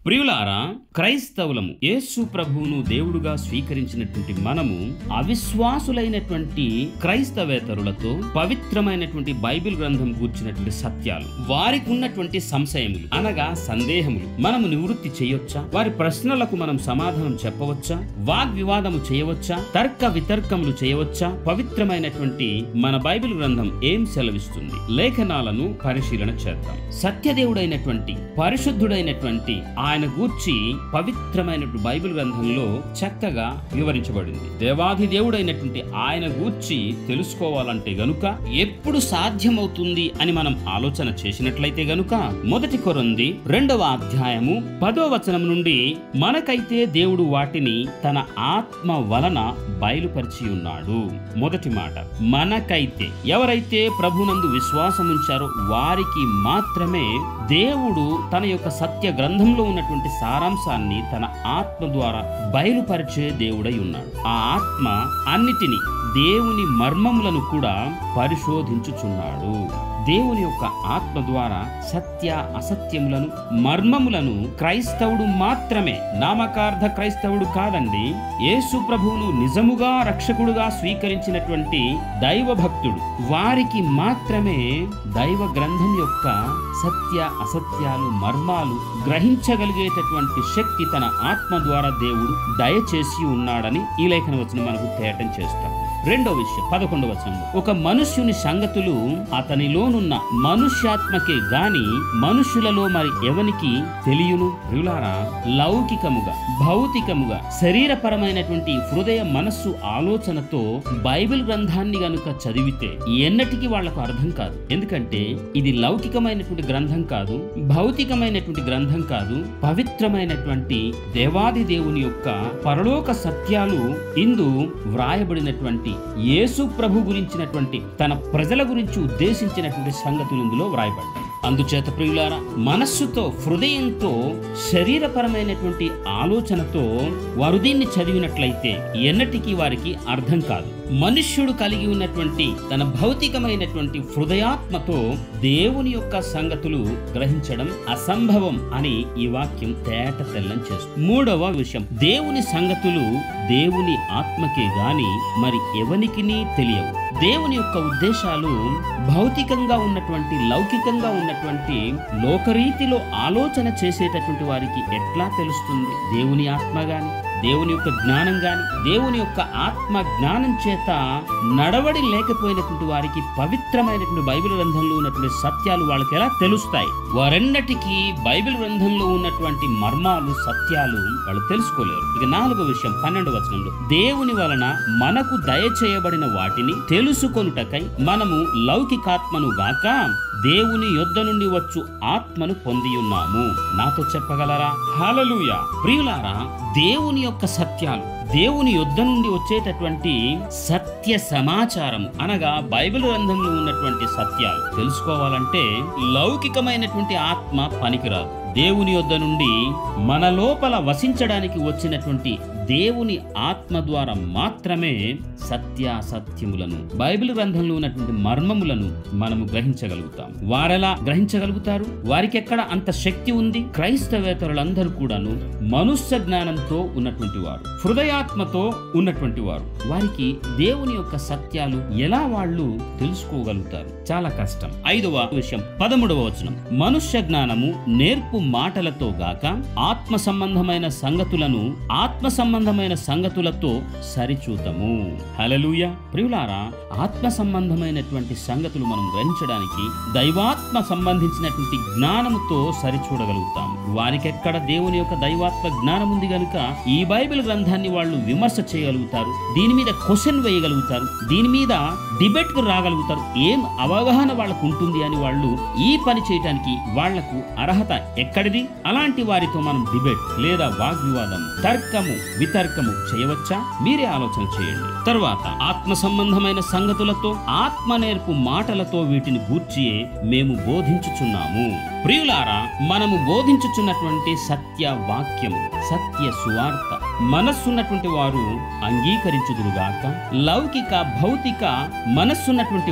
ప్రియులారా క్రైస్తవులము యేసు ప్రభువును దేవుడుగా స్వీకరించినటువంటి మనము అవిశ్వాసులైనటువంటి క్రైస్తవేతరులతో పవిత్రమైనటువంటి బైబిల్ గ్రంథం కూర్చున్నటువంటి సత్యాలు వారికి ఉన్నటువంటి సంశయములు అనగా సందేహములు మనము నివృత్తి చేయొచ్చా వారి ప్రశ్నలకు మనం సమాధానం చెప్పవచ్చా వాగ్వివాదము చేయవచ్చా తర్క వితర్కములు చేయవచ్చా పవిత్రమైనటువంటి మన బైబిల్ గ్రంథం ఏం సెలవిస్తుంది లేఖనాలను పరిశీలన చేద్దాం సత్యదేవుడైనటువంటి పరిశుద్ధుడైనటువంటి ఆయన గూర్చి పవిత్రమైనటువంటి బైబిల్ గ్రంథంలో చక్కగా వివరించబడింది దేవాది దేవుడైనటువంటి ఆయన గూర్చి తెలుసుకోవాలంటే గనుక ఎప్పుడు సాధ్యమవుతుంది అని మనం ఆలోచన చేసినట్లయితే గనుక మొదటి కొరంది రెండవ అధ్యాయము పదో వచనం నుండి మనకైతే దేవుడు వాటిని తన ఆత్మ వలన బయలుపరిచి ఉన్నాడు మొదటి మాట మనకైతే ఎవరైతే ప్రభునందు విశ్వాసం ఉంచారో వారికి మాత్రమే దేవుడు తన యొక్క సత్య గ్రంథంలో ఉన్నటువంటి సారాంశాన్ని తన ఆత్మ ద్వారా బయలుపరిచే దేవుడై ఉన్నాడు ఆ ఆత్మ అన్నిటినీ దేవుని మర్మములను కూడా పరిశోధించుచున్నాడు దేవుని యొక్క ఆత్మ ద్వారా సత్య అసత్యములను మర్మములను క్రైస్తవుడు మాత్రమే నామకార్థ క్రైస్తవుడు కాదండి యేసు ప్రభువును నిజముగా రక్షకుడుగా స్వీకరించినటువంటి దైవ భక్తుడు వారికి మాత్రమే దైవ గ్రంథం యొక్క సత్య అసత్యాలు మర్మాలు గ్రహించగలిగేటటువంటి శక్తి తన ఆత్మ ద్వారా దేవుడు దయచేసి ఉన్నాడని ఈ లేఖన వచనం మనకు తేటం చేస్తాం రెండో విషయం పదకొండవ వచనంలో ఒక మనుష్యుని సంగతులు అతనిలోనున్న మనుష్యాత్మకే గాని మనుష్యులలో మరి ఎవనికి తెలియను ప్రియులారా లౌకికముగా భౌతికముగా శరీరపరమైనటువంటి హృదయ మనస్సు ఆలోచనతో బైబిల్ గ్రంథాన్ని గనుక చదివితే ఎన్నటికీ వాళ్లకు అర్థం కాదు ఎందుకంటే ఇది లౌకికమైనటువంటి గ్రంథం కాదు భౌతికమైనటువంటి గ్రంథం కాదు పవిత్రమైనటువంటి దేవాది దేవుని యొక్క పరలోక సత్యాలు ఇందు వ్రాయబడినటువంటి యేసు ప్రభు గురించినటువంటి తన ప్రజల గురించి ఉద్దేశించినటువంటి సంగతులు ఇందులో వ్రాయబడ్డాయి అందుచేత ప్రియులారా మనస్సుతో హృదయంతో శరీరపరమైనటువంటి ఆలోచనతో వారు దీన్ని చదివినట్లయితే ఎన్నటికీ వారికి అర్థం కాదు మనుష్యుడు కలిగి ఉన్నటువంటి తన భౌతికమైనటువంటి హృదయాత్మతో దేవుని యొక్క సంగతులు గ్రహించడం అసంభవం అని ఈ వాక్యం తేట తెల్లం చేస్తుంది మూడవ విషయం దేవుని సంగతులు దేవుని ఆత్మకే గాని మరి ఎవనికి తెలియవు దేవుని యొక్క ఉద్దేశాలు భౌతికంగా ఉన్నటువంటి లౌకికంగా ఉన్నటువంటి లోకరీతిలో ఆలోచన చేసేటటువంటి వారికి ఎట్లా తెలుస్తుంది దేవుని ఆత్మ గాని దేవుని యొక్క జ్ఞానం గాని దేవుని యొక్క ఆత్మ జ్ఞానం చేత నడవడి లేకపోయినటువంటి వారికి పవిత్రమైనటువంటి బైబిల్ గ్రంథంలో ఉన్నటువంటి సత్యాలు వాళ్ళకి ఎలా తెలుస్తాయి వారెన్నటికీ బైబిల్ గ్రంథంలో ఉన్నటువంటి మర్మాలు సత్యాలు వాళ్ళు తెలుసుకోలేరు ఇక నాలుగో విషయం పన్నెండు వచనంలో దేవుని వలన మనకు దయచేయబడిన వాటిని తెలుసుకొనుటకై మనము లౌకికాత్మను గాక దేవుని యొద్ద నుండి వచ్చు ఆత్మను పొంది ఉన్నాము నాతో చెప్పగలరా హలలుయ ప్రియులారా దేవుని యొక్క సత్యాలు దేవుని యొద్ద నుండి వచ్చేటటువంటి సత్య సమాచారం అనగా బైబిల్ గ్రంథంలో ఉన్నటువంటి సత్యాలు తెలుసుకోవాలంటే లౌకికమైనటువంటి ఆత్మ పనికిరాదు దేవుని యొద్ద నుండి మన లోపల వసించడానికి వచ్చినటువంటి దేవుని ఆత్మ ద్వారా మాత్రమే సత్యాసత్యములను బైబిల్ గ్రంథంలో ఉన్నటువంటి మర్మములను మనము గ్రహించగలుగుతాం వారెలా గ్రహించగలుగుతారు వారికి ఎక్కడ అంత శక్తి ఉంది క్రైస్తవేతరులందరూ కూడాను మనుష్య జ్ఞానంతో ఉన్నటువంటి వారు హృదయాత్మతో ఉన్నటువంటి వారు వారికి దేవుని యొక్క సత్యాలు ఎలా వాళ్ళు తెలుసుకోగలుగుతారు చాలా కష్టం ఐదవ విషయం పదమూడవ వచనం మనుష్య జ్ఞానము నేర్పు మాటలతో గాక ఆత్మ సంబంధమైన సంగతులను ఆత్మ సంబంధమైన సంగతులతో సరిచూతము హలలుయ ప్రియులారా ఆత్మ సంబంధమైనటువంటి సంగతులు మనం గ్రహించడానికి దైవాత్మ సంబంధించినటువంటి జ్ఞానముతో సరిచూడగలుగుతాం వారికి ఎక్కడ దేవుని యొక్క దైవాత్మ జ్ఞానం ఉంది గనుక ఈ బైబిల్ గ్రంథాన్ని వాళ్ళు విమర్శ చేయగలుగుతారు దీని మీద క్వశ్చన్ వేయగలుగుతారు దీని మీద డిబేట్ కు రాగలుగుతారు ఏం అవగాహన వాళ్ళకు ఉంటుంది అని వాళ్ళు ఈ పని చేయటానికి వాళ్లకు అర్హత ఎక్కడిది అలాంటి వారితో మనం డిబేట్ లేదా వాగ్వివాదం తర్కము వితర్కము చేయవచ్చా మీరే ఆలోచన చేయండి తరువాత ఆత్మ సంబంధమైన సంగతులతో ఆత్మ నేర్పు మాటలతో వీటిని గూర్చియే మేము బోధించుచున్నాము ప్రియులారా మనము బోధించుచున్నటువంటి సత్య వాక్యము సత్య సువార్త మనస్సున్నటువంటి వారు అంగీకరించుదురుగాక లౌకిక భౌతిక మనస్సున్నటువంటి వారు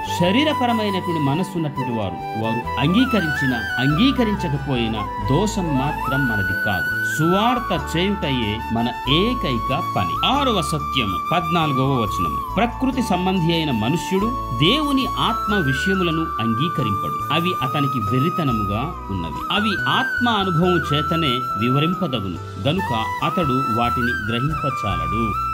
శరీరపరమైనటువంటి మనస్సు ఉన్నటువంటి వారు వారు అంగీకరించిన అంగీకరించకపోయినా దోషం మాత్రం మనది కాదు సువార్త చేయుటయే మన ఏకైక పని ఆరవ సత్యము పద్నాలుగవ వచనము ప్రకృతి సంబంధి అయిన మనుష్యుడు దేవుని ఆత్మ విషయములను అంగీకరింపడు అవి అతనికి వెర్రితనముగా ఉన్నవి అవి ఆత్మ అనుభవం చేతనే వివరింపదగును గనుక అతడు వాటిని గ్రహింపచాలడు